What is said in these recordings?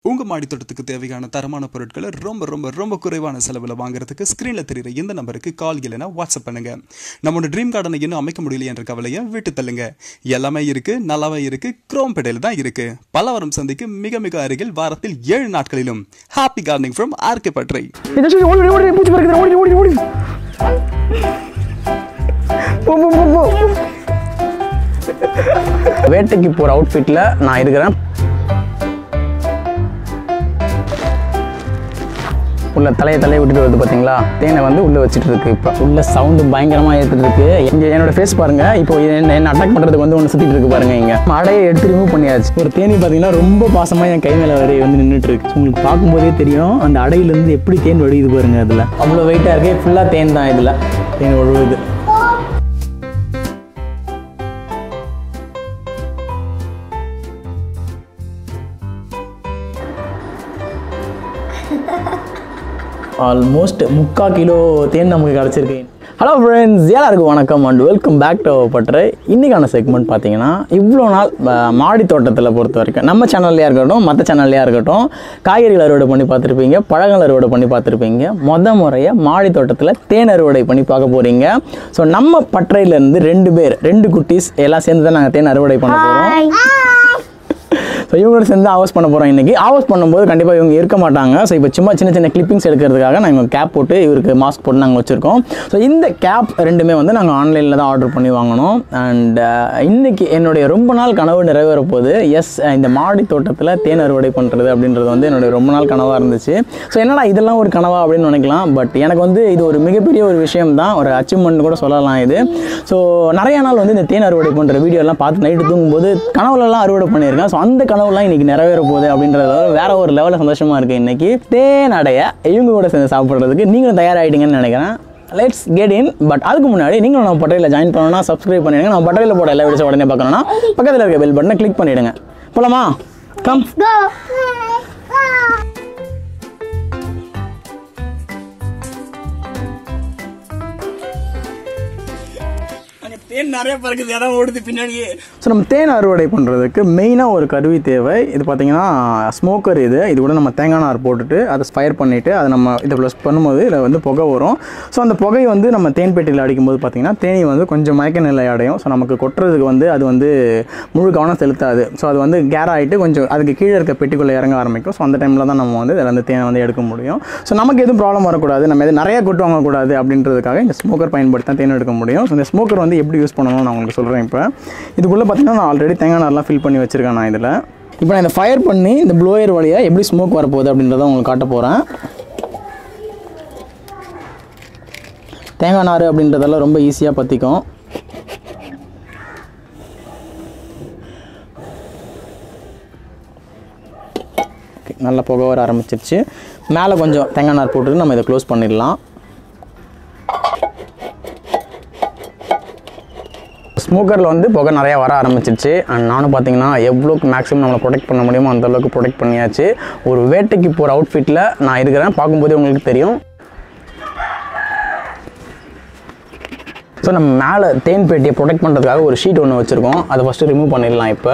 உங்கள் மாடித்தோட்டத்துக்கு தேவையான தரமான பொருட்களை ரொம்ப ரொம்ப ரொம்ப குறைவான செலவில் வாங்குறதுக்கு ஸ்க்ரீனில் தெரியுற இந்த நம்பருக்கு கால் இல்லைன்னா வாட்ஸ்அப் பண்ணுங்க நம்மளோட ட்ரீம் கார்டனை இன்னும் அமைக்க முடியல என்ற கவலையை விட்டு தள்ளுங்க எல்லாமே இருக்கு நல்லாவே இருக்கு குரோம்பேட்டையில் தான் இருக்கு பலவரம் சந்தைக்கு மிக மிக அருகில் வாரத்தில் ஏழு நாட்களிலும் happy gardening from RK Pattarai ஏதாச்சும் ஓடி ஓடி பூச்சி பறக்குது ஓடி ஓடி ஓடி போ, போ, போ, போ. வேட்டைக்கு போகிற அவுட்ஃபிட்டில் நான் இருக்கிறேன் உள்ள தலையை தலையை விட்டுட்டு வருது பார்த்தீங்களா தேனை வந்து உள்ளே வச்சுட்டு இருக்கு இப்போ உள்ள சவுண்டு பயங்கரமாக ஏற்றுட்டு இருக்கு இங்கே என்னோட ஃபேஸ் பாருங்க இப்போ என்ன என்ன அட்டாக் பண்ணுறதுக்கு வந்து ஒன்று சுற்றிட்டு இருக்கு பாருங்க இங்கே அடையை எடுத்து ரிமூவ் பண்ணியாச்சு ஒரு தேனி பார்த்தீங்கன்னா ரொம்ப பாசமாக என் கை மேலே வரை வந்து நின்றுட்டு இருக்கு உங்களுக்கு பார்க்கும்போதே தெரியும் அந்த அடையிலேருந்து எப்படி தேன் வடியுது பாருங்க அதில் அவ்வளோ வெயிட்டாக இருக்கு ஃபுல்லாக தேன் தான் இதில் தேன் ஒழுகுது ஆல்மோஸ்ட் முக்கால் கிலோ தேன் நமக்கு கிடச்சிருக்கு ஹலோ ஃப்ரெண்ட்ஸ் எல்லாருக்கும் வணக்கம் and welcome back to Pattarai இன்றைக்கான செக்மெண்ட் பார்த்தீங்கன்னா இவ்வளோ நாள் அஹ், மாடி தோட்டத்தில் பொறுத்த வரைக்கும் நம்ம சேனல்லையாக இருக்கட்டும் மற்ற சேனல்லையாக இருக்கட்டும் காய்கறிகள் அறுவடை பண்ணி பார்த்துருப்பீங்க பழங்கள் அறுவடை பண்ணி பார்த்துருப்பீங்க மொத முறையாக மாடி தோட்டத்தில் தேன் அறுவடை பண்ணி பார்க்க போகிறீங்க ஸோ நம்ம பட்டறையிலேருந்து ரெண்டு பேர் ரெண்டு குட்டீஸ் எல்லாம் சேர்ந்து தான் நாங்கள் தேன் அறுவடை பண்ண போகிறோம் ஸோ இவங்களோட சேர்ந்து ஆவாஸ் பண்ண போகிறோம் இன்றைக்கி ஆவாஸ் பண்ணும்போது கண்டிப்பாக இவங்க இருக்க மாட்டாங்க ஸோ இப்போ சும்மா சின்ன சின்ன கிளிப்பிங்ஸ் எடுக்கிறதுக்காக நாங்கள் கேப் போட்டு இவருக்கு மாஸ்க் போட்டு நாங்கள் வச்சுருக்கோம் ஸோ இந்த கேப் ரெண்டுமே வந்து நாங்கள் ஆன்லைனில் தான் ஆர்டர் பண்ணி வாங்கினோம் அண்ட் இன்னைக்கு என்னுடைய ரொம்ப நாள் கனவு நிறைவேற போகுது எஸ் இந்த மாடி தோட்டத்தில் தேன் அறுவடை பண்ணுறது அப்படின்றது வந்து என்னுடைய ரொம்ப நாள் கனவாக இருந்துச்சு ஸோ என்னடா இதெல்லாம் ஒரு கனவா அப்படின்னு நினைக்கலாம் பட் எனக்கு வந்து இது ஒரு மிகப்பெரிய ஒரு விஷயம் தான் ஒரு அச்சீவ்மெண்ட் கூட சொல்லலாம் இது ஸோ நிறைய நாள் வந்து இந்த தேன் அறுவடை பண்ணுற வீடியோலாம் பார்த்து நைட்டு தூங்கும்போது கனவுலலாம் அறுவடை பண்ணியிருக்கேன் ஸோ அந்த கனவுலாம் இன்னைக்கு நிறைவேற போகுது அப்படின்றத வேற ஒரு லெவலில் சந்தோஷமாக இருக்குது இன்னைக்கு தேன் அடைய இவங்க கூட சேர்ந்து சாப்பிட்றதுக்கு நீங்களும் தயாராகிட்டீங்கன்னு நினைக்கிறேன் லெட்ஸ் கெட் இன் பட் அதுக்கு முன்னாடி நீங்களும் நம்ம பட்டையில் ஜாயின் பண்ணணும்னா சப்ஸ்கிரைப் பண்ணிடுங்க நம்ம பட்டையில் போட எல்லா வீடியோஸ் உடனே பார்க்கணும்னா பக்கத்தில் இருக்க பெல் பட்டனை கிளிக் பண்ணிவிடுங்க போலாமா கம் Go. தேன் நிறைய பறக்குது இடம் ஓடுது பின்னாடியே ஸோ நம்ம தேன் அறுவடை பண்ணுறதுக்கு மெயினாக ஒரு கருவி தேவை இது பார்த்தீங்கன்னா ஸ்மோக்கர் இது இது கூட நம்ம தேங்காய் நார் போட்டுட்டு அதை ஃபயர் பண்ணிவிட்டு அதை நம்ம இதை ப்ளஸ் பண்ணும்போது இதில் வந்து புகை வரும் ஸோ அந்த புகை வந்து நம்ம தேன் பெட்டியில் அடிக்கும்போது பார்த்தீங்கன்னா தேனி வந்து கொஞ்சம் மயக்க நிலை அடையும் ஸோ நமக்கு கொட்டுறதுக்கு வந்து அது வந்து முழு கவனம் செலுத்தாது ஸோ அது வந்து கேர் ஆகிட்டு கொஞ்சம் அதுக்கு கீழே இருக்க பெட்டிக்குள்ளே இறங்க ஆரம்பிக்கும் ஸோ அந்த டைமில் தான் நம்ம வந்து இதில் வந்து தேனை வந்து எடுக்க முடியும் ஸோ நமக்கு எதுவும் ப்ராப்ளம் வரக்கூடாது நம்ம எது நிறைய கொட்டு வாங்கக்கூடாது அப்படின்றதுக்காக இந்த ஸ்மோக்கர் பயன்படுத்தி தான் தேன் எடுக்க முடியும் ஸோ இந்த ஸ்மோக்கர் வந்து எப்படி யூஸ் பண்ணணும்னு நான் உங்களுக்கு சொல்கிறேன் இப்போ இதுக்குள்ளே பார்த்தீங்கன்னா நான் ஆல்ரெடி தேங்காய் நார்லாம் ஃபில் பண்ணி வச்சுருக்கேன் நான் இதில் இப்போ நான் இந்த ஃபயர் பண்ணி இந்த ப்ளோயர் வழியாக எப்படி ஸ்மோக் வரப்போகுது அப்படின்றத உங்களுக்கு காட்ட போகிறேன் தேங்காய் நார் அப்படின்றதெல்லாம் ரொம்ப ஈஸியாக பற்றிக்கும் ஓகே நல்லா புகை வர ஆரம்பிச்சிருச்சு மேலே கொஞ்சம் தேங்காய் நார் போட்டுட்டு நம்ம இதை க்ளோஸ் பண்ணிடலாம் ஸ்மோக்கரில் வந்து புகை நிறையா வர ஆரம்பிச்சிருச்சு அண்ட் நானும் பார்த்தீங்கன்னா எவ்வளோக்கு மேக்ஸிமம் நம்மளை ப்ரொடெக்ட் பண்ண முடியுமோ அந்த அளவுக்கு ப்ரொடெக்ட் பண்ணியாச்சு ஒரு வேட்டைக்கு போகிற அவுட்ஃபிட்டில் நான் இருக்கிறேன் பார்க்கும்போதே உங்களுக்கு தெரியும் ஸோ நம்ம மேலே தேன் பெட்டியை ப்ரொடெக்ட் பண்ணுறதுக்காக ஒரு ஷீட் ஒன்று வச்சுருக்கோம் அதை ஃபஸ்ட்டு ரிமூவ் பண்ணிடலாம் இப்போ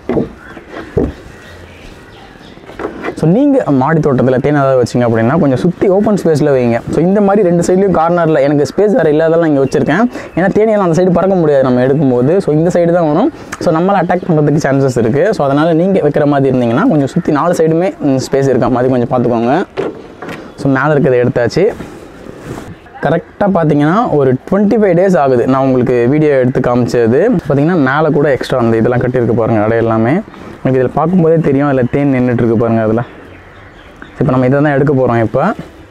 ஸோ நீங்கள் மாடி தோட்டத்தில் தேன் ஏதாவது வச்சிங்க அப்படின்னா கொஞ்சம் சுற்றி ஓப்பன் ஸ்பேஸில் வைங்க ஸோ இந்த மாதிரி ரெண்டு சைட்லையும் கார்னரில் எனக்கு ஸ்பேஸ் வேறு இல்லாதெல்லாம் இங்கே வச்சுருக்கேன் ஏன்னா தேனியெல்லாம் அந்த சைடு பறக்க முடியாது நம்ம எடுக்கும்போது ஸோ இந்த சைடு தான் வரும் ஸோ நம்மளை அட்டாக் பண்ணுறதுக்கு சான்சஸ் இருக்குது ஸோ அதனால் நீங்கள் வைக்கிற மாதிரி இருந்தீங்கன்னா கொஞ்சம் சுற்றி நாலு சைடுமே ஸ்பேஸ் இருக்க மாதிரி கொஞ்சம் பார்த்துக்கோங்க ஸோ மேலே இருக்கிறத எடுத்தாச்சு கரெக்டாக பார்த்தீங்கன்னா ஒரு டுவெண்ட்டி ஃபைவ் டேஸ் ஆகுது நான் உங்களுக்கு வீடியோ எடுத்து காமிச்சது பார்த்தீங்கன்னா மேலே கூட எக்ஸ்ட்ரா அந்த இதெல்லாம் கட்டியிருக்கு பாருங்கள் அடை எல்லாமே உங்களுக்கு இதில் பார்க்கும்போதே தெரியும் அதில் தேன் நின்றுட்டு இருக்கு பாருங்கள் அதில் இப்போ நம்ம இதை தான் எடுக்க போகிறோம் இப்போ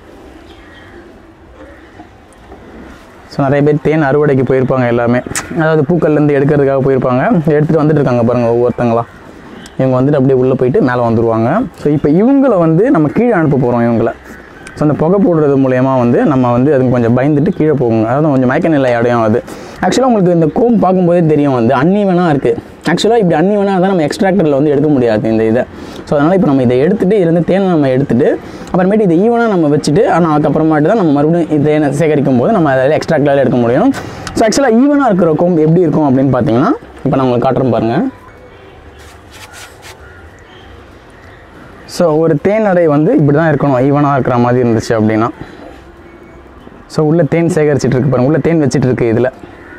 ஸோ நிறைய பேர் தேன் அறுவடைக்கு போயிருப்பாங்க எல்லாமே அதாவது பூக்கள்லேருந்து எடுக்கிறதுக்காக போயிருப்பாங்க எடுத்துகிட்டு வந்துட்டு இருக்காங்க பாருங்கள் ஒவ்வொருத்தங்களா இவங்க வந்துட்டு அப்படியே உள்ளே போயிட்டு மேலே வந்துடுவாங்க ஸோ இப்போ இவங்கள வந்து நம்ம கீழே அனுப்ப போகிறோம் இவங்கள ஸோ அந்த புகை போடுறது மூலயமா வந்து நம்ம வந்து அதுக்கு கொஞ்சம் பயந்துட்டு கீழே போகுங்க அதாவது கொஞ்சம் மயக்க நிலை அடையும் அது ஆக்சுவலாக உங்களுக்கு இந்த கோம் பார்க்கும்போதே தெரியும் வந்து அன்னீவனாக இருக்குது ஆக்சுவலாக இப்படி அன்னீவனாக தான் நம்ம எக்ஸ்ட்ராக்டரில் வந்து எடுக்க முடியாது இந்த இதை ஸோ அதனால் இப்போ நம்ம இதை எடுத்துகிட்டு இருந்து தேனை நம்ம எடுத்துகிட்டு அப்புறமேட்டு இதை ஈவனாக நம்ம வச்சுட்டு ஆனால் அதுக்கப்புறமாட்டு தான் நம்ம மறுபடியும் இதை தேனை சேகரிக்கும் போது நம்ம அதில் எக்ஸ்ட்ராக்டில் எடுக்க முடியும் ஸோ ஆக்சுவலாக ஈவனாக இருக்கிற கோம் எப்படி இருக்கும் அப்படின்னு பார்த்தீங்கன்னா இப்போ நான் உங்களுக்கு காட்டுறேன் பாருங்கள் ஸோ ஒரு தேன் அடை வந்து இப்படி தான் இருக்கணும் ஈவனாக இருக்கிற மாதிரி இருந்துச்சு அப்படின்னா ஸோ உள்ளே தேன் சேகரிச்சிட்டு இருக்கு பாருங்க உள்ளே தேன் வச்சிட்டு இருக்கு இதில்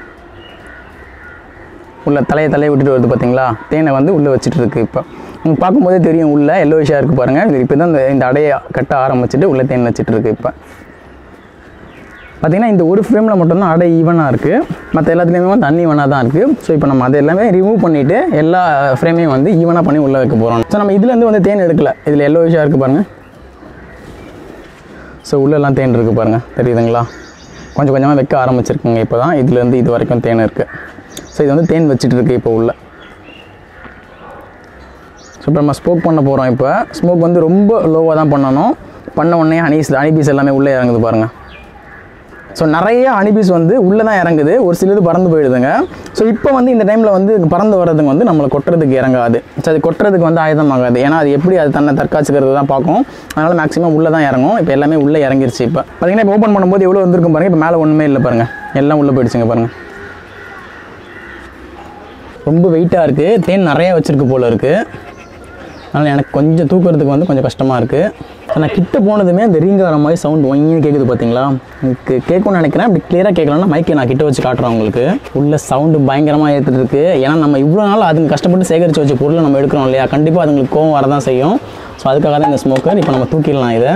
உள்ள தலையை தலையை விட்டுட்டு வருது பார்த்தீங்களா தேனை வந்து உள்ளே வச்சுட்டு இருக்கு இப்போ உங்களுக்கு பார்க்கும்போதே தெரியும் உள்ள எல்லோ விஷயம் இருக்குது பாருங்கள் இது இப்போ தான் இந்த இந்த அடையை கட்ட ஆரம்பிச்சிட்டு உள்ளே தேன் வச்சுட்டு இருக்கு இப்போ பார்த்தீங்கன்னா இந்த ஒரு ஃப்ரேமில் மட்டும்தான் அடை ஈவனாக இருக்குது மற்ற எல்லாத்துலேயுமே வந்து அன்ஈவனாக தான் இருக்குது ஸோ இப்போ நம்ம அதை எல்லாமே ரிமூவ் பண்ணிவிட்டு எல்லா ஃப்ரேமையும் வந்து ஈவனாக பண்ணி உள்ளே வைக்க போகிறோம் ஸோ நம்ம இதுலேருந்து வந்து தேன் எடுக்கல இதில் எல்லோ விஷயம் இருக்குது பாருங்கள் ஸோ உள்ளெல்லாம் தேன் இருக்குது பாருங்கள் தெரியுதுங்களா கொஞ்சம் கொஞ்சமாக வைக்க ஆரம்பிச்சிருக்குங்க இப்போ தான் இதுலேருந்து இது வரைக்கும் தேன் இருக்குது ஸோ இது வந்து தேன் வச்சுட்டு இருக்கு இப்போ உள்ள ஸோ இப்போ நம்ம ஸ்மோக் பண்ண போகிறோம் இப்போ ஸ்மோக் வந்து ரொம்ப லோவாக தான் பண்ணணும் பண்ண உடனே ஹனீஸ் ஹனிபீஸ் எல்லாமே உள்ளே இறங்குது பாருங்கள் ஸோ நிறைய அனிபீஸ் வந்து உள்ளே தான் இறங்குது ஒரு சிலது பறந்து போயிடுதுங்க ஸோ இப்போ வந்து இந்த டைமில் வந்து பறந்து வர்றதுக்கு வந்து நம்மளை கொட்டுறதுக்கு இறங்காது ஸோ அது கொட்டுறதுக்கு வந்து ஆயுதமாகாது ஏன்னா அது எப்படி அது தன்னை தற்காச்சுக்கிறது தான் பார்க்கும் அதனால் மேக்ஸிமம் உள்ளே தான் இறங்கும் இப்போ எல்லாமே உள்ளே இறங்கிருச்சு இப்போ பார்த்தீங்கன்னா இப்போ ஓப்பன் பண்ணும்போது எவ்வளோ வந்திருக்கும் பாருங்கள் இப்போ மேலே ஒன்றுமே இல்லை பாருங்கள் எல்லாம் உள்ளே போயிடுச்சுங்க பாருங்கள் ரொம்ப வெயிட்டாக இருக்குது தேன் நிறையா வச்சுருக்கு போல் இருக்குது அதனால் எனக்கு கொஞ்சம் தூக்குறதுக்கு வந்து கொஞ்சம் கஷ்டமாக இருக்குது ஸோ நான் கிட்ட போனதுமே அந்த ரீங்கார மாதிரி சவுண்ட் ஒங்கின்னு கேட்குது பார்த்தீங்களா எனக்கு கேட்கும்னு நினைக்கிறேன் அப்படி கிளியராக கேட்கலன்னா மைக்கை நான் கிட்ட வச்சு காட்டுறேன் உங்களுக்கு உள்ள சவுண்டு பயங்கரமாக ஏற்றுட்டு இருக்கு ஏன்னா நம்ம இவ்வளோ நாள் அதுங்க கஷ்டப்பட்டு சேகரித்து வச்ச பொருளை நம்ம எடுக்கிறோம் இல்லையா கண்டிப்பாக அதுங்களுக்கு கோவம் வரதான் செய்யும் ஸோ அதுக்காக தான் இந்த ஸ்மோக்கர் இப்போ நம்ம தூக்கிடலாம் இதை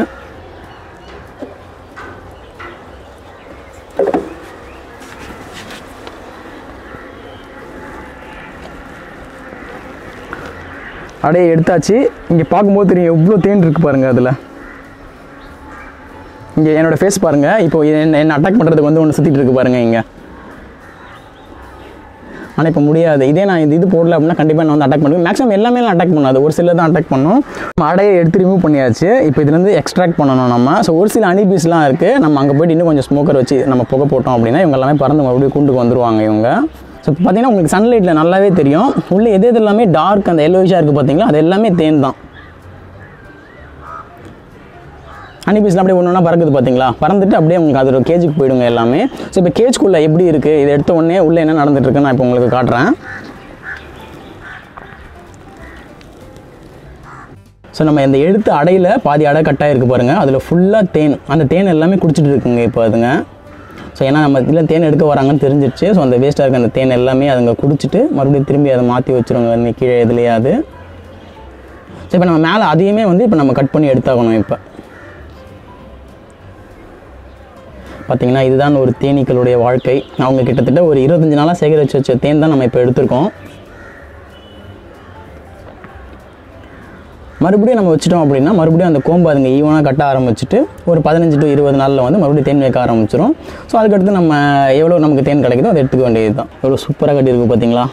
அப்படியே எடுத்தாச்சு இங்கே பார்க்கும்போது தெரியும் எவ்வளோ தேன் இருக்குது பாருங்கள் அதில் இங்கே என்னோடய ஃபேஸ் பாருங்கள் இப்போ என்ன என்ன அட்டாக் பண்ணுறதுக்கு வந்து ஒன்று சுற்றிட்டு இருக்கு பாருங்கள் இங்கே ஆனால் இப்போ முடியாது இதே நான் இந்த இது போடல அப்படின்னா கண்டிப்பாக நான் வந்து அட்டாக் பண்ணுவேன் மேக்ஸிமம் எல்லாமே அட்டாக் பண்ணாது ஒரு சில தான் அட்டாக் பண்ணும் நம்ம அடையை எடுத்து ரிமூவ் பண்ணியாச்சு இப்போ இதுலேருந்து எக்ஸ்ட்ராக்ட் பண்ணணும் நம்ம ஸோ ஒரு சில அனிபீஸ்லாம் இருக்குது நம்ம அங்கே போயிட்டு இன்னும் கொஞ்சம் ஸ்மோக்கர் வச்சு நம்ம புகை போட்டோம் அப்படின்னா இவங்க எல்லாமே பறந்து மறுபடியும் கூண்டுக்கு வந்துருவாங்க இவங்க ஸோ இப்போ பார்த்தீங்கன்னா உங்களுக்கு சன்லைட்டில் நல்லாவே தெரியும் உள்ளே எது எது எல்லாமே டார்க் அந்த எல்லோவிஷாக இருக்குது பார்த்தீங்களா அது எல்லாமே தேன் தான் ஹனிபீஸ்லாம் அப்படியே ஒன்று ஒன்றா பறக்குது பார்த்தீங்களா பறந்துட்டு அப்படியே உங்களுக்கு அதோட கேஜுக்கு போயிடுங்க எல்லாமே ஸோ இப்போ கேஜ்குள்ளே எப்படி இருக்குது இதை எடுத்த உடனே உள்ளே என்ன நடந்துட்டு இருக்குன்னு நான் இப்போ உங்களுக்கு காட்டுறேன் ஸோ நம்ம இந்த எடுத்த அடையில் பாதி அடை கட்டாக இருக்குது பாருங்கள் அதில் ஃபுல்லாக தேன் அந்த தேன் எல்லாமே குடிச்சிட்டு இருக்குங்க இப்போ அதுங்க ஸோ ஏன்னா நம்ம இதில் தேன் எடுக்க வராங்கன்னு தெரிஞ்சிருச்சு ஸோ அந்த வேஸ்ட்டாக இருக்க அந்த தேன் எல்லாமே அதுங்க குடிச்சிட்டு மறுபடியும் திரும்பி அதை மாற்றி வச்சுருங்க இன்னைக்கு கீழே எதுலையாவது ஸோ இப்போ நம்ம மேலே அதையுமே வந்து இப்போ நம்ம கட் பண்ணி எடுத்தாகணும் இப்போ பார்த்தீங்கன்னா இதுதான் ஒரு தேனீக்களுடைய வாழ்க்கை அவங்க கிட்டத்தட்ட ஒரு இருபத்தஞ்சி நாளாக சேகரித்து வச்ச தேன் தான் நம்ம இப்போ எடுத்திருக்கோம் மறுபடியும் நம்ம வச்சிட்டோம் அப்படின்னா மறுபடியும் அந்த கோம்பு அதுங்க ஈவனாக கட்ட ஆரம்பிச்சுட்டு ஒரு பதினஞ்சு டு இருபது நாளில் வந்து மறுபடியும் தேன் வைக்க ஆரம்பிச்சிடும் ஸோ அதுக்கடுத்து நம்ம எவ்வளோ நமக்கு தேன் கிடைக்குதோ அதை எடுத்துக்க வேண்டியது தான் எவ்வளோ சூப்பராக கட்டியிருக்கு பார்த்தீங்களா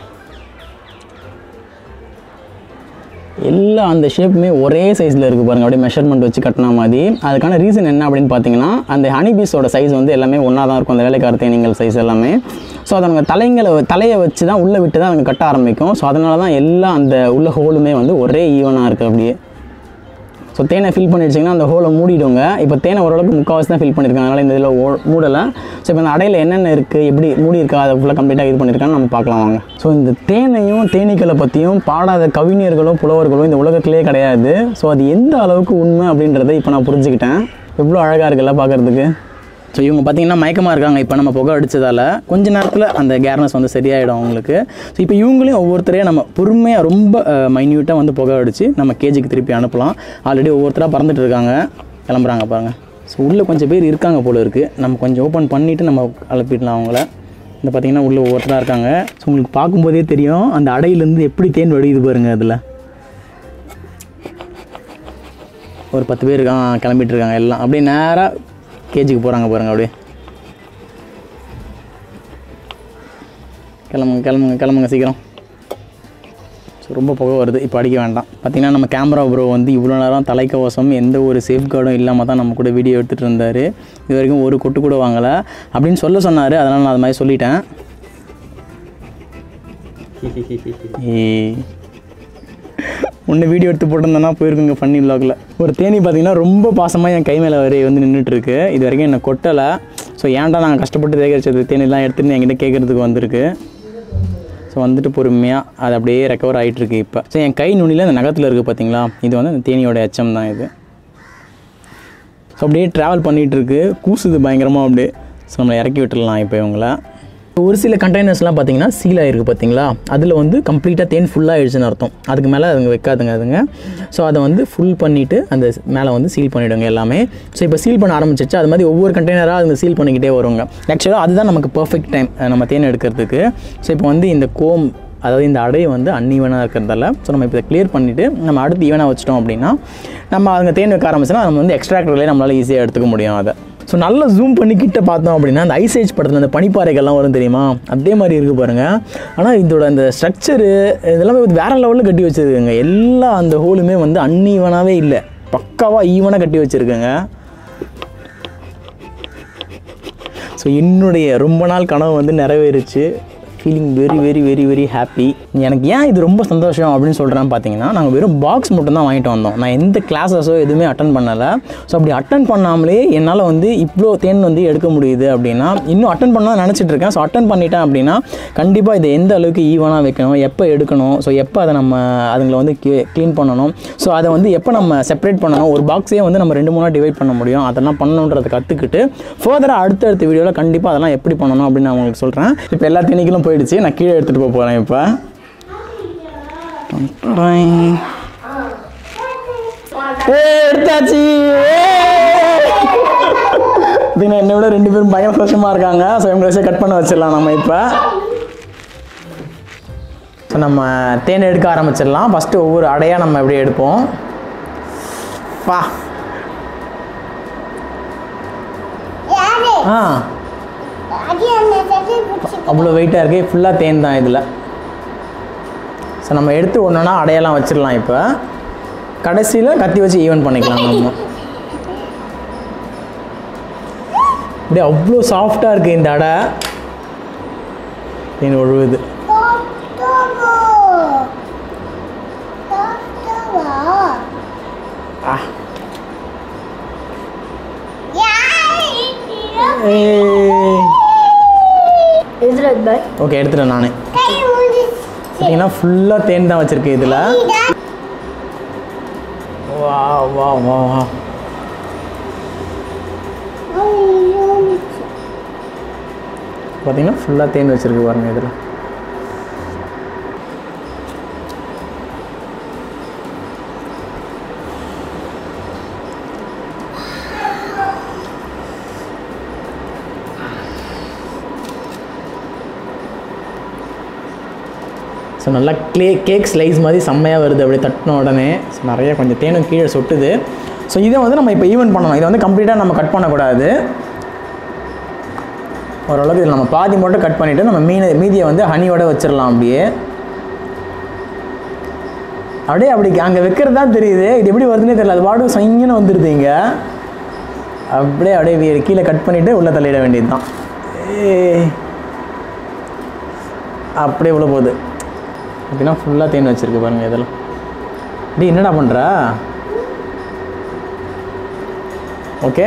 எல்லா அந்த ஷேப்புமே ஒரே சைஸில் இருக்குது பாருங்கள் அப்படியே மெஷர்மெண்ட் வச்சு கட்டின மாதிரி அதுக்கான ரீசன் என்ன அப்படின்னு பார்த்தீங்கன்னா அந்த ஹனிபீஸோட சைஸ் வந்து எல்லாமே ஒன்றா தான் இருக்கும் அந்த வேலைக்கார தேனீங்கள் சைஸ் எல்லாமே ஸோ அதவங்க தலைங்களை தலையை வச்சு தான் உள்ளே விட்டு தான் அவங்க கட்ட ஆரம்பிக்கும் ஸோ அதனால தான் எல்லா அந்த உள்ள ஹோலுமே வந்து ஒரே ஈவனாக இருக்குது அப்படியே ஸோ தேனை ஃபில் பண்ணிடுச்சிங்கன்னா அந்த ஹோலை மூடிடுங்க இப்போ தேனை ஓரளவுக்கு முக்கால்வாசி தான் ஃபில் பண்ணியிருக்காங்க அதனால் இந்த இதில் ஓ மூடலை ஸோ இப்போ இந்த அடையில் என்னென்ன இருக்குது எப்படி மூடி இருக்கா அதை ஃபுல்லாக கம்ப்ளீட்டாக இது பண்ணியிருக்கான்னு நம்ம பார்க்கலாம் வாங்க ஸோ இந்த தேனையும் தேனீக்களை பற்றியும் பாடாத கவிஞர்களோ புலவர்களோ இந்த உலகத்திலே கிடையாது ஸோ அது எந்த அளவுக்கு உண்மை அப்படின்றத இப்போ நான் புரிஞ்சுக்கிட்டேன் எவ்வளோ அழகாக இருக்குல்ல பார்க்குறதுக்கு ஸோ இவங்க பார்த்தீங்கன்னா மயக்கமாக இருக்காங்க இப்போ நம்ம புகை அடித்ததால் கொஞ்ச நேரத்தில் அந்த கேர்னஸ் வந்து சரியாயிடும் அவங்களுக்கு ஸோ இப்போ இவங்களையும் ஒவ்வொருத்தரையும் நம்ம பொறுமையாக ரொம்ப மைன்யூட்டாக வந்து புகை அடித்து நம்ம கேஜிக்கு திருப்பி அனுப்பலாம் ஆல்ரெடி ஒவ்வொருத்தராக பறந்துட்டு இருக்காங்க கிளம்புறாங்க பாருங்கள் ஸோ உள்ளே கொஞ்சம் பேர் இருக்காங்க போல இருக்குது நம்ம கொஞ்சம் ஓப்பன் பண்ணிவிட்டு நம்ம அனுப்பிடலாம் அவங்கள இந்த பார்த்தீங்கன்னா உள்ளே ஒவ்வொருத்தராக இருக்காங்க ஸோ உங்களுக்கு பார்க்கும்போதே தெரியும் அந்த அடையிலேருந்து எப்படி தேன் வடியுது பாருங்கள் அதில் ஒரு பத்து பேர் இருக்காங்க கிளம்பிட்டு இருக்காங்க எல்லாம் அப்படியே நேராக கேஜிக்கு போகிறாங்க பாருங்கள் அப்படியே கிளம்புங்க கிளம்புங்க கிளம்புங்க சீக்கிரம் ஸோ ரொம்ப புகை வருது இப்போ அடிக்க வேண்டாம் பார்த்தீங்கன்னா நம்ம கேமரா ப்ரோ வந்து இவ்வளோ நேரம் தலைக்கவசம் எந்த ஒரு சேஃப்கார்டும் இல்லாமல் தான் நம்ம கூட வீடியோ எடுத்துகிட்டு இருந்தார் இது வரைக்கும் ஒரு கொட்டு கூட வாங்கலை அப்படின்னு சொல்ல சொன்னார் அதனால் நான் அது மாதிரி சொல்லிட்டேன் ஏய் ஒன்று வீடியோ எடுத்து போட்டிருந்தேன்னா போயிருக்குங்க ஃபன்னி vlogல ஒரு தேனி பார்த்தீங்கன்னா ரொம்ப பாசமாக என் கை மேலே வரை வந்து நின்றுட்டு இருக்கு இது வரைக்கும் என்னை கொட்டலை ஸோ ஏன்டா நாங்கள் கஷ்டப்பட்டு சேகரிச்சது தேனிலாம் எடுத்துன்னு என்கிட்ட கேட்குறதுக்கு வந்திருக்கு ஸோ வந்துட்டு பொறுமையாக அது அப்படியே ரெக்கவர் ஆகிட்டு இருக்கு இப்போ ஸோ என் கை நுனியில் அந்த நகத்தில் இருக்குது பார்த்தீங்களா இது வந்து அந்த தேனியோட எச்சம் தான் இது ஸோ அப்படியே ட்ராவல் பண்ணிகிட்டு இருக்கு கூசுது பயங்கரமாக அப்படியே ஸோ நம்மளை இறக்கி விட்டுடலாம் இப்போ இவங்கள ஒரு சில கண்டெய்னர்ஸ்லாம் பார்த்தீங்கன்னா சீல் ஆகிருக்கு பார்த்தீங்களா அதில் வந்து கம்ப்ளீட்டாக தேன் ஃபுல்லாக ஆயிடுச்சுன்னு அர்த்தம் அதுக்கு மேலே அதுங்க வைக்காதுங்க அதுங்க ஸோ அதை வந்து ஃபுல் பண்ணிவிட்டு அந்த மேலே வந்து சீல் பண்ணிவிடுங்க எல்லாமே ஸோ இப்போ சீல் பண்ண ஆரம்பிச்சிச்சு அது மாதிரி ஒவ்வொரு கண்டெய்னராக அதுங்க சீல் பண்ணிக்கிட்டே வருவாங்க ஆக்சுவலாக அதுதான் நமக்கு பர்ஃபெக்ட் டைம் நம்ம தேன் எடுக்கிறதுக்கு ஸோ இப்போ வந்து இந்த கோம் அதாவது இந்த அடை வந்து அன்ஈவனாக இருக்கிறதால ஸோ நம்ம இப்போ கிளியர் பண்ணிவிட்டு நம்ம அடுத்து ஈவனாக வச்சிட்டோம் அப்படின்னா நம்ம அவங்க தேன் வைக்க ஆரம்பிச்சோன்னா நம்ம வந்து எக்ஸ்ட்ராக்டர்லேயே நம்மளால் ஈஸியாக எடுத்துக்க முடியும் அதை ஸோ நல்லா ஜூம் பண்ணி கிட்ட பார்த்தோம் அப்படின்னா அந்த ஐசேஜ் படத்தில் அந்த பனிப்பாறைகள்லாம் வரும் தெரியுமா அதே மாதிரி இருக்குது பாருங்கள் ஆனால் இதோட அந்த ஸ்ட்ரக்சரு இதெல்லாமே வந்து வேறு லெவலில் கட்டி வச்சுருக்குங்க எல்லா அந்த ஹோலுமே வந்து அன்ஈவனாகவே இல்லை பக்காவாக ஈவனாக கட்டி வச்சுருக்குங்க ஸோ என்னுடைய ரொம்ப நாள் கனவு வந்து நிறைவேறுச்சு feeling very very very very happy எனக்கு ஏன் இது ரொம்ப சந்தோஷம் அப்படின்னு சொல்கிறேன்னு பார்த்தீங்கன்னா நாங்கள் வெறும் பாக்ஸ் மட்டும் தான் வாங்கிட்டு வந்தோம் நான் எந்த கிளாஸஸோ எதுவுமே அட்டன் பண்ணலை ஸோ அப்படி அட்டன் பண்ணாமலே என்னால் வந்து இவ்வளோ தேன் வந்து எடுக்க முடியுது அப்படின்னா இன்னும் அட்டன் பண்ணால் நினச்சிட்டு இருக்கேன் ஸோ அட்டன் பண்ணிட்டேன் அப்படின்னா கண்டிப்பாக இதை எந்த அளவுக்கு ஈவனாக வைக்கணும் எப்போ எடுக்கணும் ஸோ எப்போ அதை நம்ம அதுங்களை வந்து க்ளீன் பண்ணணும் ஸோ அதை வந்து எப்போ நம்ம செப்பரேட் பண்ணணும் ஒரு பாக்ஸே வந்து நம்ம ரெண்டு மூணாக டிவைட் பண்ண முடியும் அதெல்லாம் பண்ணணுன்றதை கற்றுக்கிட்டு ஃபர்தராக அடுத்தடுத்த வீடியோவில் கண்டிப்பாக அதெல்லாம் எப்படி பண்ணணும் அப்படின்னு நான் உங்களுக்கு சொல்கிறேன் இப்போ எல்லா தேனிகளும் போயிடுச்சு நான் கீழே எடுத்துகிட்டு போக போகிறேன் இப்போ ஏய், எடுத்தாச்சு பார்த்தீங்கன்னா என்னை விட ரெண்டு பேரும் பயங்கர சந்தோஷமாக இருக்காங்க ஸோ இவங்க வச்சு கட் பண்ண வச்சிடலாம் நம்ம இப்போ ஸோ நம்ம தேன் எடுக்க ஆரம்பிச்சிடலாம் ஃபஸ்ட்டு ஒவ்வொரு அடையாக நம்ம எப்படி எடுப்போம் பா ஆ அவ்வளோ வெயிட்டாக இருக்கு ஃபுல்லாக தேன் தான் இதில் ஸோ நம்ம எடுத்து ஒன்றுனா அடையெல்லாம் வச்சிடலாம் இப்போ கடைசியில் கத்தி வச்சு ஈவன் பண்ணிக்கலாம் நம்ம அப்படியே அவ்வளோ சாஃப்டாக இருக்குது இந்த அடை தேன் ஒழுகுது ஆ ஓகே எடுத்துட்டேன் நானே பார்த்தீங்கன்னா ஃபுல்லாக தேன் தான் வச்சுருக்கு இதில் வா வா வா வா பார்த்தீங்கன்னா ஃபுல்லாக தேன் வச்சுருக்கு பாருங்க இதில் ஸோ நல்லா க்ளே கேக் ஸ்லைஸ் மாதிரி செம்மையாக வருது அப்படியே தட்டின உடனே ஸோ நிறைய கொஞ்சம் தேனும் கீழே சொட்டுது ஸோ இதை வந்து நம்ம இப்போ ஈவன் பண்ணணும் இதை வந்து கம்ப்ளீட்டாக நம்ம கட் பண்ணக்கூடாது ஓரளவுக்கு இதில் நம்ம பாதி மட்டும் கட் பண்ணிவிட்டு நம்ம மீன் மீதியை வந்து ஹனியோட வச்சிடலாம் அப்படியே அப்படியே அப்படி அங்கே வைக்கிறது தான் தெரியுது இது எப்படி வருதுன்னே தெரியல அது பாடு சைங்கன்னு வந்துடுது இங்கே அப்படியே அப்படியே வி- கீழே கட் பண்ணிவிட்டு உள்ளே தள்ளிட வேண்டியது தான் அப்படியே உள்ள போகுது அப்படின்னா ஃபுல்லாக தேன் வச்சிருக்கு பாருங்க இதெல்லாம் டேய் என்னடா பண்ணுற ஓகே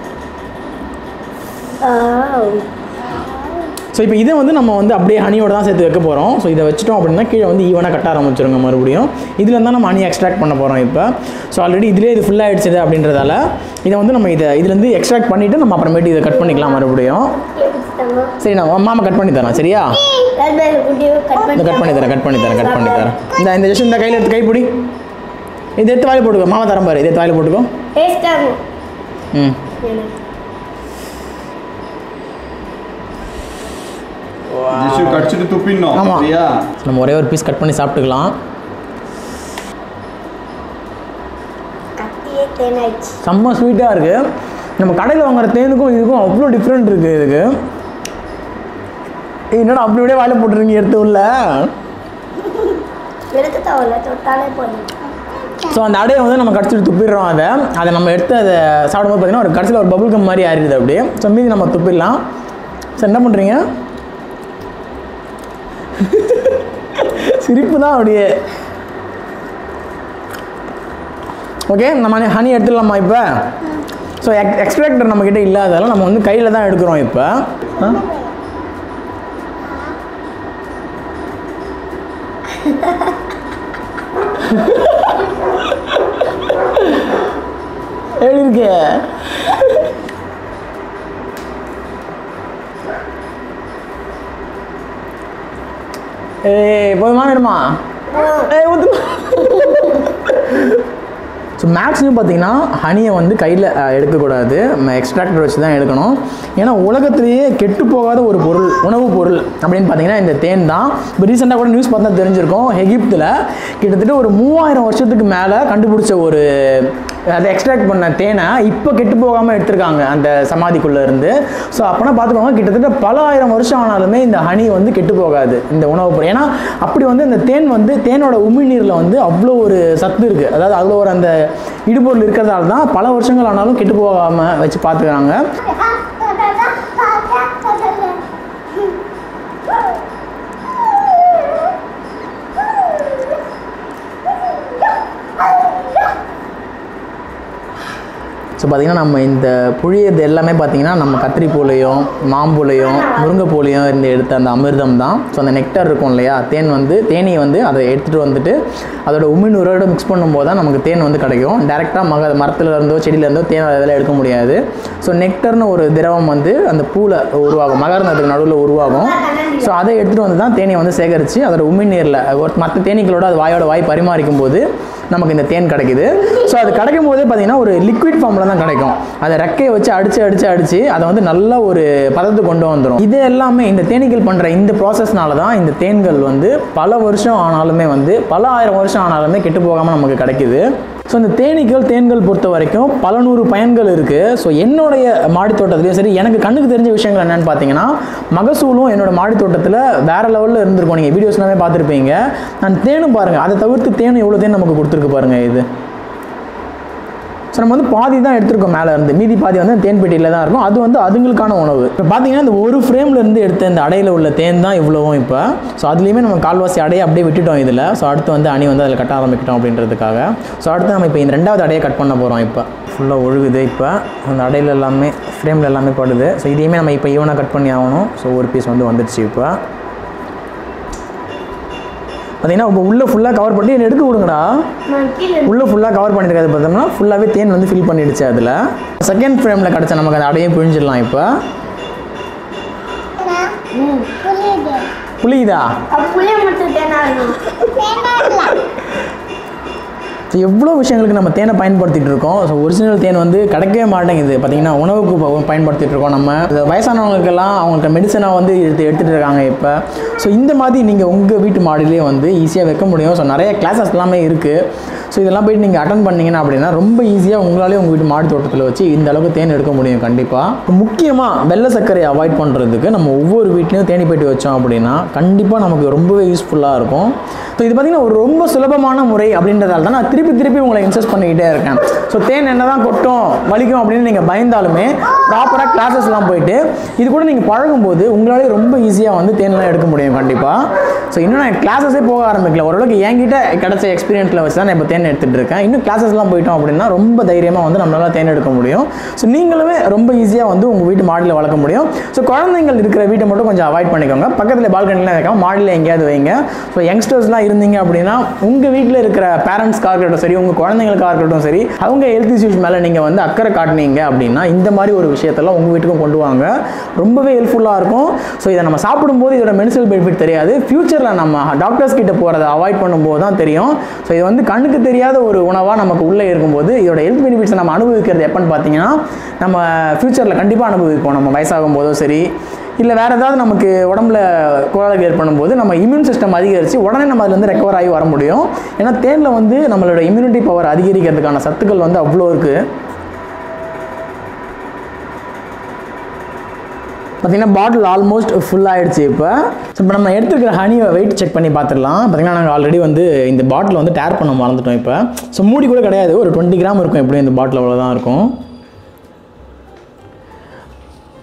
ஸோ இப்போ இதை வந்து நம்ம வந்து அப்படியே ஹனியோட தான் சேர்த்து வைக்க போகிறோம் ஸோ இதை வச்சுட்டோம் அப்படின்னா கீழே வந்து ஈவனாக கட்ட ஆரம்பிச்சிருங்க மறுபடியும் இதில் தான் நம்ம ஹனி எக்ஸ்ட்ராக்ட் பண்ண போகிறோம் இப்போ ஸோ ஆல்ரெடி இதிலே இது ஃபுல்லாக ஆகிடுச்சது அப்படின்றதால இதை வந்து நம்ம இதை இதுலேருந்து எக்ஸ்ட்ராக்ட் பண்ணிவிட்டு நம்ம அப்புறமேட்டு இதை கட் பண்ணிக்கலாம் மறுபடியும் சரி நான் மாமா கட் பண்ணி தரேன் சரியா இந்த கட் பண்ணி தரேன் கட் பண்ணி தரேன் கட் பண்ணி தரேன் இந்த இந்த ஜஸ்ட் இந்த கையில் எடுத்து கை பிடி இது எடுத்து வாயில் போட்டுக்கோ மாமா தரேன் பாரு இது எடுத்து வாயில் போட்டுக்கோ ம் ஜிஷு கடிச்சிட்டு துப்பிடணும் ஆமா. சரியா நம்ம ஒரே ஒரு பீஸ் கட் பண்ணி சாப்பிட்டுக்கலாம் செம்ம ஸ்வீட்டாக இருக்குது நம்ம கடையில் வாங்குற தேனுக்கும் இதுக்கும் அவ்வளோ டிஃப்ரெண்ட் இருக்குது இதுக்கு ஏய், என்னடா அப்படி அப்படியே வாயில் போட்டுருங்க எடுத்து உள்ள எடுக்க தேவையில்ல தொட்டாலே போதும் ஸோ அந்த அடையை வந்து நம்ம கடிச்சிட்டு துப்பிடுறோம் அதை அதை நம்ம எடுத்து அதை சாப்பிடும்போது பார்த்தீங்கன்னா ஒரு கடைசியில் ஒரு பபுள் கம் மாதிரி ஆறிடுது அப்படியே ஸோ மீதி நம்ம துப்பிடலாம் ஸோ என்ன பண்ணுறீங்க சிரிப்பு தான் அப்படியே ஓகே நம்ம ஹனி எடுத்துடலாமா இப்போ ஸோ எக் எக்ஸ்ட்ராக்டர் நம்மக்கிட்ட இல்லாதால நம்ம வந்து கையில் தான் எடுக்கிறோம் இப்போ ஆ? எப்படி இருக்கு ஏய் போதுமா வேணுமா ஏய் ஊத்து ஸோ மேக்ஸிமம் பார்த்தீங்கன்னா ஹனியை வந்து கையில் எடுக்கக்கூடாது எக்ஸ்ட்ராக்டர் வச்சு தான் எடுக்கணும் ஏன்னா உலகத்திலேயே கெட்டு போகாத ஒரு பொருள் உணவுப் பொருள் அப்படின்னு பார்த்தீங்கன்னா இந்த தேன் தான் இப்போ ரீசெண்டாக கூட நியூஸ் பார்த்தா தெரிஞ்சிருக்கும் எகிப்தில் கிட்டத்தட்ட ஒரு மூவாயிரம் வருஷத்துக்கு மேலே கண்டுபிடிச்ச ஒரு அதை எக்ஸ்ட்ராக்ட் பண்ண தேனை இப்போ கெட்டு போகாமல் எடுத்திருக்காங்க அந்த சமாதிக்குள்ளே இருந்து ஸோ அப்போனா பார்த்துக்கோங்க கிட்டத்தட்ட பல ஆயிரம் வருஷம் ஆனாலுமே இந்த ஹனி வந்து கெட்டு போகாது இந்த உணவுப் பொருள் ஏன்னா அப்படி வந்து இந்த தேன் வந்து தேனோட உமிழ்நீரில் வந்து அவ்வளோ ஒரு சத்து இருக்குது அதாவது அவ்வளோ ஒரு அந்த இடுபொருள் இருக்கிறதால தான் பல வருஷங்கள் ஆனாலும் கெட்டு போகாமல் வச்சு பார்த்துக்கிறாங்க ஸோ பார்த்திங்கன்னா நம்ம இந்த புழியது எல்லாமே பார்த்திங்கன்னா நம்ம கத்திரிப்பூலையும் மாம்பூலையும் முருங்கைப்பூலையும் இருந்து எடுத்த அந்த அமிர்தம் தான் ஸோ அந்த நெக்டர் இருக்கும் இல்லையா தேன் வந்து தேனியை வந்து அதை எடுத்துகிட்டு வந்துட்டு அதோட உமிழ்நூறோட மிக்ஸ் பண்ணும்போது தான் நமக்கு தேன் வந்து கிடைக்கும் டேரெக்டாக மக மரத்துல இருந்தோ செடியில இருந்தோ தேன் அதெல்லாம் எடுக்க முடியாது ஸோ நெக்டர்னு ஒரு திரவம் வந்து அந்த பூவில் உருவாகும் மகரந்தத்துக்கு நடுவில் உருவாகும் ஸோ அதை எடுத்துகிட்டு வந்து தான் தேனியை வந்து சேகரித்து அதோட உமிழ்நீரில் ஒரு மற்ற தேனீக்களோட அது வாயோட வாய் பரிமாறிக்கும் போது நமக்கு இந்த தேன் கிடைக்குது ஸோ அது கிடைக்கும் போதே பார்த்தீங்கன்னா ஒரு லிக்விட் ஃபார்மில் தான் கிடைக்கும் அதை ரெக்கையை வச்சு அடித்து அடித்து அடித்து அதை வந்து நல்ல ஒரு பதத்துக்கு கொண்டு வந்துடும் இது எல்லாமே இந்த தேனீக்கள் பண்ணுற இந்த ப்ராசஸ்னால தான் இந்த தேன்கள் வந்து பல வருஷம் ஆனாலுமே வந்து பல ஆயிரம் வருஷம் ஆனாலுமே கெட்டு போகாமல் நமக்கு கிடைக்குது ஸோ இந்த தேனீக்கள் தேன்கள் பொறுத்த வரைக்கும் பல நூறு பயன்கள் இருக்குது ஸோ என்னுடைய மாடி தோட்டத்துலையும் சரி எனக்கு கண்ணுக்கு தெரிஞ்ச விஷயங்கள் என்னென்னு பார்த்தீங்கன்னா மகசூலும் என்னோட மாடி தோட்டத்தில் வேறு லெவலில் இருந்திருக்கும் நீங்கள் வீடியோஸ்லாமே பார்த்துருப்பீங்க நான் தேனும் பாருங்கள் அதை தவிர்த்து தேனும் எவ்வளோ தேன் நமக்கு கொடுத்துருக்கு பாருங்கள் இது ஸோ நம்ம வந்து பாதி தான் எடுத்திருக்கோம் மேலே இருந்து மீதி பாதி வந்து தேன் பெட்டியில் தான் இருக்கும் அது வந்து அதுங்களுக்கான உணவு இப்போ பார்த்தீங்கன்னா இந்த ஒரு ஃப்ரேம்ல இருந்து எடுத்த இந்த அடையில் உள்ள தேன் தான் இவ்வளவும் இப்போ ஸோ அதுலேயுமே நம்ம கால்வாசி அடையை அப்படியே விட்டுட்டோம் இதில் ஸோ அடுத்து வந்து அணி வந்து அதில் கட்ட ஆரம்பிக்கிட்டோம் அப்படின்றதுக்காக ஸோ அடுத்து நம்ம இப்போ இந்த ரெண்டாவது அடையை கட் பண்ண போகிறோம் இப்போ ஃபுல்லாக ஒழுகுது இப்போ அந்த அடையில் எல்லாமே ஃப்ரேமில் எல்லாமே படுது ஸோ இதையுமே நம்ம இப்போ ஈவனாக கட் பண்ணி ஆகணும் ஸோ ஒரு பீஸ் வந்து வந்துடுச்சு இப்போ பார்த்தீங்கன்னா இப்போ உள்ளே ஃபுல்லாக கவர் பண்ணி என்னை எடுக்க விடுங்கடா நான் கீழே உள்ளே ஃபுல்லாக கவர் பண்ணியிருக்காது பார்த்தோம்னா ஃபுல்லாகவே தேன் வந்து ஃபில் பண்ணிடுச்சு அதில் செகண்ட் ஃப்ரேமில் கிடச்ச நமக்கு அந்த அடையும் பிழிஞ்சிடலாம் இப்போ ம் புரியுது புளியுதா புளிய மட்டும் தேனா இருக்கும் ஸோ எவ்வளோ விஷயங்களுக்கு நம்ம தேனை பயன்படுத்திட்டு இருக்கோம் ஸோ ஒரிஜினல் தேன் வந்து கிடைக்கவே மாட்டேங்குது பார்த்தீங்கன்னா உணவுக்கு ப- பயன்படுத்திட்டு இருக்கோம் நம்ம இந்த வயசானவங்களுக்கெல்லாம் அவங்கள்ட்ட மெடிசனாக வந்து எடுத்து எடுத்துகிட்டு இருக்காங்க இப்போ ஸோ இந்த மாதிரி நீங்கள் உங்கள் வீட்டு மாடியிலே வந்து ஈஸியாக வைக்க முடியும் ஸோ நிறைய கிளாஸஸ் எல்லாமே இருக்குது ஸோ இதெல்லாம் போயிட்டு நீங்கள் அட்டன் பண்ணீங்கன்னா அப்படின்னா ரொம்ப ஈஸியாக உங்களாலே உங்கள் வீட்டு மாடி தோட்டத்தில் வச்சு இந்த அளவுக்கு தேன் எடுக்க முடியும் கண்டிப்பாக முக்கியமாக வெள்ளை சர்க்கரையை அவாய்ட் பண்ணுறதுக்கு நம்ம ஒவ்வொரு வீட்லேயும் தேனி பெட்டி வச்சோம் அப்படின்னா கண்டிப்பாக நமக்கு ரொம்பவே யூஸ்ஃபுல்லாக இருக்கும் ஸோ இது பார்த்திங்கன்னா ஒரு ரொம்ப சுலபமான முறை அப்படின்றதால தான் நான் திருப்பி திருப்பி உங்களை இன்சஸ்ட் பண்ணிக்கிட்டே இருக்கேன் ஸோ தேன் என்ன தான் கொட்டும் வலிக்கும் அப்படின்னு நீங்கள் பயந்தாலுமே ப்ராப்பராக கிளாஸஸ்லாம் போயிட்டு இது கூட நீங்கள் பழகும்போது உங்களாலே ரொம்ப ஈஸியாக வந்து தேன்லாம் எடுக்க முடியும் கண்டிப்பாக ஸோ இன்னும் நான் கிளாஸஸே போக ஆரம்பிக்கல ஓரளவுக்கு என்கிட்ட கிடைச்ச எக்ஸ்பீரியன்ஸில் வச்சு தான் நான் இப்போ தேன் எடுத்துகிட்டு இருக்கேன் இன்னும் கிளாஸஸ்லாம் போயிட்டோம் அப்படின்னா ரொம்ப தைரியமாக வந்து நம்மளால தேன் எடுக்க முடியும் ஸோ நீங்களுமே ரொம்ப ஈஸியாக வந்து உங்கள் வீட்டு மாடியில் வளர்க்க முடியும் ஸோ குழந்தைங்கள் இருக்கிற வீட்டை மட்டும் கொஞ்சம் அவாய்ட் பண்ணிக்கோங்க பக்கத்தில் பால்கனிலாம் வைக்காம மாடியில் எங்கேயாவது வைங்க ஸோ யங்ஸ்டர்ஸ்லாம் இருந்தீங்க அப்படின்னா உங்கள் வீட்டில் இருக்கிற பேரண்ட்ஸ்க்காக இருக்கட்டும் சரி உங்கள் குழந்தைங்களுக்காக இருக்கட்டும் சரி அவங்க ஹெல்த் இஷ்யூஸ் மேலே நீங்கள் வந்து அக்கறை காட்டுனீங்க அப்படின்னா இந்த மாதிரி ஒரு விஷயத்தெல்லாம் உங்கள் வீட்டுக்கும் கொண்டு வாங்க ரொம்பவே ஹெல்ப்ஃபுல்லாக இருக்கும் ஸோ இதை நம்ம சாப்பிடும்போது இதோட மெடிசல் பெனிஃபிட் தெரியாது ஃப்யூச்சரில் நம்ம டாக்டர்ஸ் கிட்ட போகிறத அவாய்ட் பண்ணும்போது தான் தெரியும் ஸோ இது வந்து கண்ணுக்கு தெரியாத ஒரு உணவாக நமக்கு உள்ளே இருக்கும்போது இதோட ஹெல்த் பெனிஃபிட்ஸை நம்ம அனுபவிக்கிறது எப்போன்னு பார்த்தீங்கன்னா நம்ம ஃப்யூச்சரில் கண்டிப்பாக அனுபவிப்போம் நம்ம வயசாகும் போதோ சரி இல்லை வேறு ஏதாவது நமக்கு உடம்புல கோளாறு ஏற்படும் போது நம்ம இம்யூன் சிஸ்டம் அதிகரித்து உடனே நம்ம அதுலேருந்து ரெக்கவர் ஆகி வர முடியும் ஏன்னா தேனில் வந்து நம்மளோட இம்யூனிட்டி பவர் அதிகரிக்கிறதுக்கான சத்துக்கள் வந்து அவ்வளோ இருக்குது பார்த்தீங்கன்னா பாட்டில் ஆல்மோஸ்ட் ஃபுல் ஆயிடுச்சு இப்போ ஸோ இப்போ நம்ம எடுத்துருக்கிற ஹனியை வெயிட் செக் பண்ணி பார்த்துடலாம் பார்த்தீங்கன்னா நாங்கள் ஆல்ரெடி வந்து இந்த பாட்டில் வந்து டேர் பண்ண மறந்துட்டோம் இப்போ ஸோ மூடி கூட கிடையாது ஒரு டுவெண்ட்டி கிராம் இருக்கும் எப்படியும் இந்த பாட்டில் அவ்வளோதான் இருக்கும்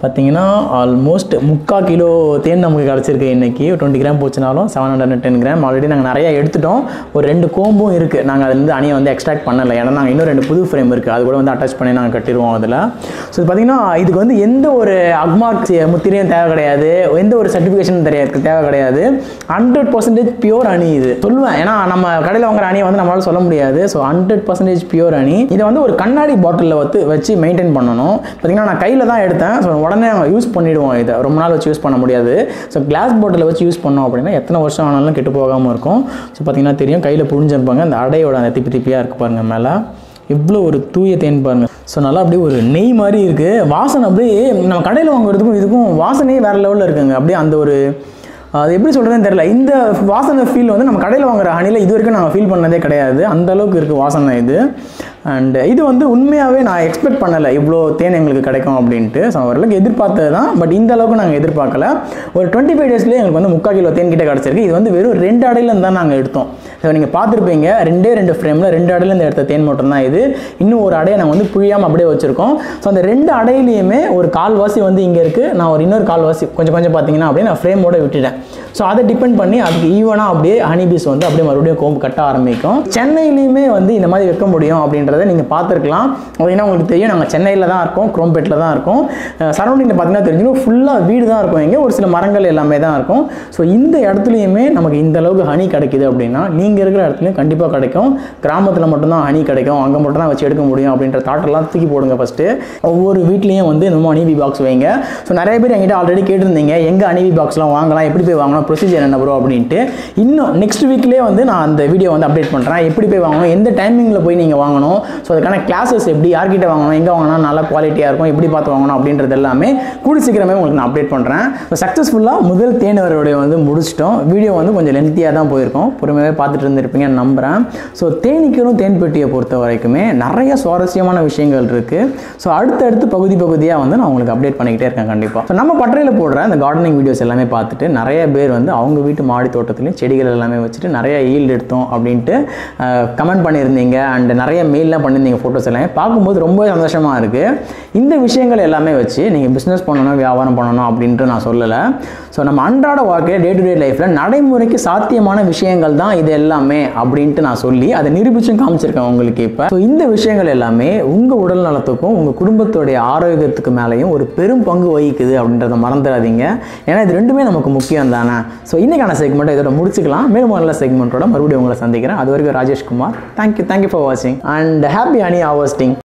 பார்த்தீங்கன்னா ஆல்மோஸ்ட் முக்கால் கிலோ தேன் நமக்கு கிடச்சிருக்கு இன்னைக்கு டுவெண்ட்டி கிராம் போச்சுனாலும் seven hundred and ten gram already நாங்கள் நிறைய எடுத்துட்டோம் ஒரு ரெண்டு கோம்பும் இருக்குது நாங்கள் அதுலேருந்து அணியை வந்து எக்ஸ்ட்ராக்ட் பண்ணலை ஏன்னா நாங்கள் இன்னும் ரெண்டு புது ஃப்ரேம் இருக்குது அது கூட வந்து அட்டாச் பண்ணி நாங்கள் கட்டிடுவோம் அதில் ஸோ இது பார்த்தீங்கன்னா இதுக்கு வந்து எந்த ஒரு அக்மார்க் முத்திரையும் தேவை கிடையாது எந்த ஒரு சர்டிஃபிகேஷனும் தெரியாது தேவை கிடையாது ஹண்ட்ரட் பர்சன்டேஜ் பியூர் அணி இது சொல்லுவேன் ஏன்னா நம்ம கடையில் வாங்குற அணியை வந்து நம்மளால சொல்ல முடியாது ஸோ ஹண்ட்ரட் பர்சன்டேஜ் பியூர் அணி இதை வந்து ஒரு கண்ணாடி பாட்டிலில் வந்து வச்சு மெயின்டைன் பண்ணணும் பார்த்தீங்கன்னா நான் கையில் தான் எடுத்தேன் ஸோ உடனே யூஸ் பண்ணிவிடுவோம் இதை ரொம்ப நாள் வச்சு யூஸ் பண்ண முடியாது ஸோ கிளாஸ் பாட்டிலில் வச்சு யூஸ் பண்ணோம் அப்படின்னா எத்தனை வருஷம் ஆனாலும் கெட்டு போகாமல் இருக்கும் ஸோ பார்த்தீங்கன்னா தெரியும் கையில் புழிஞ்சிருப்பாங்க அந்த அடையோட அந்த திப்பி திப்பியாக இருக்கு பாருங்க மேலே இவ்வளோ ஒரு தூய தேன் பாருங்க ஸோ நல்லா அப்படியே ஒரு நெய் மாதிரி இருக்குது வாசனை அப்படியே நம்ம கடையில் வாங்குறதுக்கும் இதுக்கும் வாசனையே வேறு லெவலில் இருக்குங்க அப்படியே அந்த ஒரு அது எப்படி சொல்கிறதுன்னு தெரியல இந்த வாசனை ஃபீல் வந்து நம்ம கடையில் வாங்குற ஹனியில் இது வரைக்கும் நாங்கள் ஃபீல் பண்ணதே கிடையாது அந்த அளவுக்கு இருக்குது வாசனை இது அண்ட் இது வந்து உண்மையாகவே நான் எக்ஸ்பெக்ட் பண்ணலை இவ்வளோ தேன் எங்களுக்கு கிடைக்கும் அப்படின்ட்டு ஸோ ஓரளவுக்கு எதிர்பார்த்தது தான் பட் இந்த அளவுக்கு நாங்கள் எதிர்பார்க்கல ஒரு டுவெண்ட்டி ஃபைவ் டேஸ்லேயே எங்களுக்கு வந்து முக்கால் கிலோ தேன் கிட்ட கிடச்சிருக்கு இது வந்து வெறும் ரெண்டு அடையிலேருந்து தான் நாங்கள் எடுத்தோம் ஸோ நீங்கள் பார்த்துருப்பீங்க ரெண்டே ரெண்டு ஃப்ரேமில் ரெண்டு அடையிலேருந்து எடுத்த தேன் மட்டும் தான் இது இன்னும் ஒரு அடையை நாங்கள் வந்து புழியாமல் அப்படியே வச்சுருக்கோம் ஸோ அந்த ரெண்டு அடையிலையுமே ஒரு கால்வாசி வந்து இங்கே இருக்குது நான் ஒரு இன்னொரு கால்வாசி கொஞ்சம் கொஞ்சம் பார்த்தீங்கன்னா அப்படியே நான் ஃப்ரேமோட விட்டுட்டேன் ஸோ அதை டிபெண்ட் பண்ணி அதுக்கு ஈவனாக அப்படியே ஹனிபீஸ் வந்து அப்படியே மறுபடியும் கோம்பு கட்ட ஆரம்பிக்கும் சென்னையிலையுமே வந்து இந்த மாதிரி வைக்க முடியும் அப்படின்றத நீங்கள் பார்த்துருக்கலாம் அப்படின்னா உங்களுக்கு தெரியும் நாங்கள் சென்னையில் தான் இருக்கோம் குரோம்பேட்டில் தான் இருக்கோம் சரௌண்டிங்கில் பார்த்தீங்கன்னா தெரிஞ்சிடும் ஃபுல்லாக வீடு தான் இருக்கும் இங்கே ஒரு சில மரங்கள் எல்லாமே தான் இருக்கும் ஸோ இந்த இடத்துலையுமே நமக்கு இந்த அளவுக்கு ஹனி கிடைக்குது அப்படின்னா நீங்கள் இருக்கிற இடத்துலையும் கண்டிப்பாக கிடைக்கும் கிராமத்தில் மட்டும்தான் ஹனி கிடைக்கும் அங்கே மட்டும் தான் வச்சு எடுக்க முடியும் அப்படின்ற தாட்டெல்லாம் தூக்கி போடுங்க ஃபஸ்ட்டு ஒவ்வொரு வீட்லேயும் வந்து இந்த மாதிரி அனிபி பாக்ஸ் வைங்க ஸோ நிறைய பேர் என்கிட்ட ஆல்ரெடி கேட்டிருந்தீங்க எங்கே அனிபி பாக்ஸ்லாம் வாங்கலாம் எப்படி போய் வாங்கணும் ப்ரொசீஜர் என்ன ப்ரோ அப்படின்ட்டு இன்னும் நெக்ஸ்ட் வீக்லேயே வந்து நான் அந்த வீடியோ வந்து அப்டேட் பண்ணுறேன் எப்படி போய் வாங்கணும் எந்த டைமிங்கில் போய் நீங்கள் வாங்கணும் ஸோ அதுக்கான கிளாஸஸ் எப்படி யார்கிட்ட வாங்கணும் எங்கே வாங்கினா நல்லா குவாலிட்டியாக இருக்கும் எப்படி பார்த்து வாங்கணும் அப்படின்றது எல்லாமே கூடி சீக்கிரமே உங்களுக்கு நான் அப்டேட் பண்ணுறேன் ஸோ சக்ஸஸ்ஃபுல்லாக முதல் தேனவருடைய வந்து முடிச்சிட்டோம் வீடியோ வந்து கொஞ்சம் லென்த்தியாக தான் போயிருக்கும் பொறுமையாகவே பார்த்துட்டு இருந்திருப்பீங்கன்னு நம்புகிறேன் ஸோ தேனீக்களும் தேன் பெட்டியை பொறுத்த வரைக்குமே நிறைய சுவாரஸ்யமான விஷயங்கள் இருக்குது ஸோ அடுத்தடுத்து பகுதி பகுதியாக வந்து நான் உங்களுக்கு அப்டேட் பண்ணிக்கிட்டே இருக்கேன் கண்டிப்பாக ஸோ நம்ம பட்டறையில் போடுற இந்த கார்டனிங் வீடியோஸ் எல்லாமே பார்த்துட்டு நிறைய பேர் வந்து அவங்க வீட்டு மாடி தோட்டத்துலையும் செடிகள் எல்லாமே வச்சுட்டு நிறைய ஈல்டு எடுத்தோம் அப்படின்ட்டு கமெண்ட் பண்ணியிருந்தீங்க அண்ட் நிறைய மெயிலெலாம் பண்ணியிருந்தீங்க ஃபோட்டோஸ் எல்லாமே பார்க்கும்போது ரொம்ப சந்தோஷமாக இருக்குது இந்த விஷயங்கள் எல்லாமே வச்சு நீங்கள் பிஸ்னஸ் பண்ணணும் வியாபாரம் பண்ணணும் அப்படின்ட்டு நான் சொல்லலை ஸோ நம்ம அன்றாட வாழ்க்கை டே டு டே லைஃப்பில் நடைமுறைக்கு சாத்தியமான விஷயங்கள் தான் இது எல்லாமே அப்படின்ட்டு நான் சொல்லி அதை நிரூபிச்சும் காமிச்சிருக்கேன் உங்களுக்கு இப்போ ஸோ இந்த விஷயங்கள் எல்லாமே உங்கள் உடல் நலத்துக்கும் உங்கள் குடும்பத்துடைய ஆரோக்கியத்துக்கு மேலேயும் ஒரு பெரும் பங்கு வகிக்குது அப்படின்றத மறந்துடாதீங்க ஏன்னா இது ரெண்டுமே நமக்கு முக்கியம் தானே ஸோ இன்னைக்கான செக்மெண்ட்டை இதோட முடிச்சுக்கலாம் மேலும் நல்ல செக்மெண்ட்டோட மறுபடியும் உங்களை சந்திக்கிறேன் அது வரைக்கும் ராஜேஷ்குமார் தேங்க்யூ தேங்க்யூ ஃபார் வாட்சிங் அண்ட் ஹாப்பி அனி ஹார்வெஸ்டிங்